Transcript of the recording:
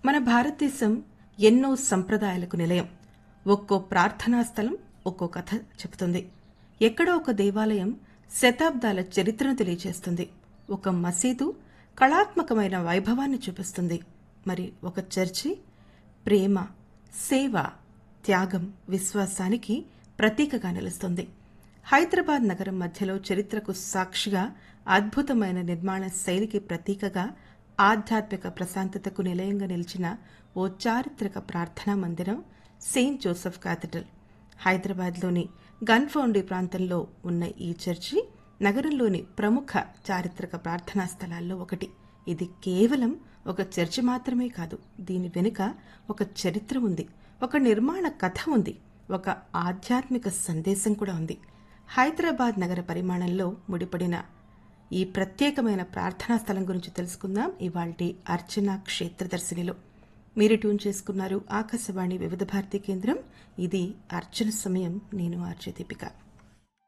మన భారతదేశం ఎన్నో సంప్రదాయాలకు నిలయం ఒక్కో ప్రార్థనా స్థలం ఒక్కో కథ చెబుతుంది ఎక్కడో ఒక దేవాలయం శతాబ్దాల చరిత్రను తెలియజేస్తుంది ఒక మసీదు కళాత్మకమైన వైభవాన్ని చూపిస్తుంది మరి ఒక చర్చి ప్రేమ సేవ త్యాగం విశ్వాసానికి ప్రతీకగా నిలుస్తుంది హైదరాబాద్ నగరం మధ్యలో చరిత్రకు సాక్షిగా అద్భుతమైన నిర్మాణ శైలికి ప్రతీకగా ఆధ్యాత్మిక ప్రశాంతతకు నిలయంగా నిలిచిన ఓ చారిత్రక ప్రార్థనా మందిరం సెయింట్ జోసెఫ్ కాథడ్రల్ హైదరాబాద్లోని గన్ఫౌండీ ప్రాంతంలో ఉన్న ఈ చర్చి నగరంలోని ప్రముఖ చారిత్రక ప్రార్థనా స్థలాల్లో ఒకటి ఇది కేవలం ఒక చర్చి మాత్రమే కాదు దీని వెనుక ఒక చరిత్ర ఉంది ఒక నిర్మాణ కథ ఉంది ఒక ఆధ్యాత్మిక సందేశం కూడా ఉంది హైదరాబాద్ నగర పరిమాణంలో ముడిపడిన ఈ ప్రత్యేకమైన ప్రార్థనా స్థలం గురించి తెలుసుకుందాం ఇవాల్టి అర్చన క్షేత్రదర్శినిలో మీరు ట్యూన్ చేసుకున్నారు ఆకాశవాణి వివిధ భారతి కేంద్రం ఇది అర్చన సమయం నేను ఆర్జే దీపిక